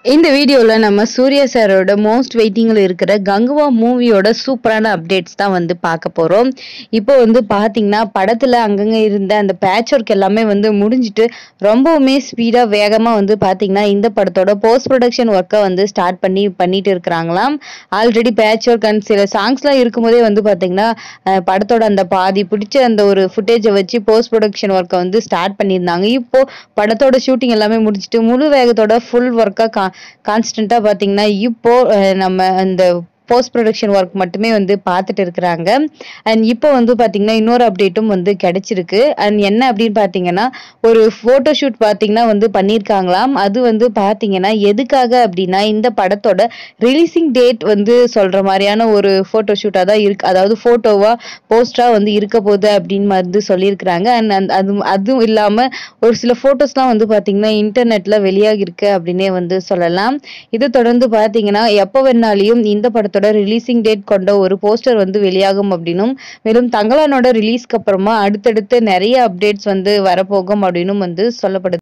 இந்த வீடியோவில் நம்ம சூர்யா சாரோட மோஸ்ட் வெயிட்டிங்கில் இருக்கிற கங்குவா மூவியோட சூப்பரான அப்டேட்ஸ் தான் வந்து பார்க்க போகிறோம் இப்போ வந்து பார்த்தீங்கன்னா படத்தில் அங்கங்கே இருந்த அந்த பேட்ச் ஒர்க் எல்லாமே வந்து முடிஞ்சிட்டு ரொம்பவுமே ஸ்பீடாக வேகமாக வந்து பார்த்தீங்கன்னா இந்த படத்தோட போஸ்ட் ப்ரொடக்ஷன் ஒர்க்கை வந்து ஸ்டார்ட் பண்ணி பண்ணிட்டு இருக்கிறாங்களாம் ஆல்ரெடி பேட்ச் ஒர்க் அண்ட் சில சாங்ஸ்லாம் இருக்கும்போதே வந்து பார்த்தீங்கன்னா அஹ், படத்தோட அந்த பாதி பிடிச்ச அந்த ஒரு ஃபுட்டேஜை வச்சு போஸ்ட் ப்ரொடக்ஷன் ஒர்க்கை வந்து ஸ்டார்ட் பண்ணியிருந்தாங்க இப்போ படத்தோட ஷூட்டிங் எல்லாமே முடிச்சிட்டு முழு வேகத்தோட ஃபுல் ஒர்க்காக கா கான்ஸ்டண்ட்டாக பார்த்தீங்கன்னா இப்போ அஹ், நம்ம அந்த போஸ்ட் ப்ரொடக்ஷன் ஒர்க் மட்டுமே வந்து பார்த்துட்டு இருக்கிறாங்க அண்ட் இப்போ வந்து பார்த்தீங்கன்னா இன்னொரு அப்டேட்டும் வந்து கிடைச்சிருக்கு அண்ட் என்ன அப்படின்னு பார்த்தீங்கன்னா ஒரு ஃபோட்டோ ஷூட் பார்த்தீங்கன்னா வந்து பண்ணியிருக்காங்களாம் அது வந்து பார்த்தீங்கன்னா எதுக்காக அப்படின்னா இந்த படத்தோட ரிலீசிங் டேட் வந்து சொல்கிற மாதிரியான ஒரு ஃபோட்டோ ஷூட்டாக தான் இருக்கு அதாவது ஃபோட்டோவாக போஸ்டராக வந்து இருக்க போகுது அப்படின்னு வந்து சொல்லியிருக்கிறாங்க அண்ட் அந்த அது அதுவும் இல்லாமல் ஒரு சில ஃபோட்டோஸ்லாம் வந்து பார்த்தீங்கன்னா இன்டர்நெட்டில் வெளியாகிருக்கு அப்படின்னே வந்து சொல்லலாம் இதை தொடர்ந்து பார்த்தீங்கன்னா எப்போ வேணாலையும் இந்த படத்தோட ரிலீசிங் டேட் கொண்ட ஒரு போஸ்டர் வந்து வெளியாகும் அப்படின்னும் மேலும் தங்கலானோட ரிலீஸ்க்கு அப்புறமா அடுத்தடுத்து நிறைய அப்டேட்ஸ் வந்து வரப்போகும் அப்படின்னும் வந்து சொல்லப்படுது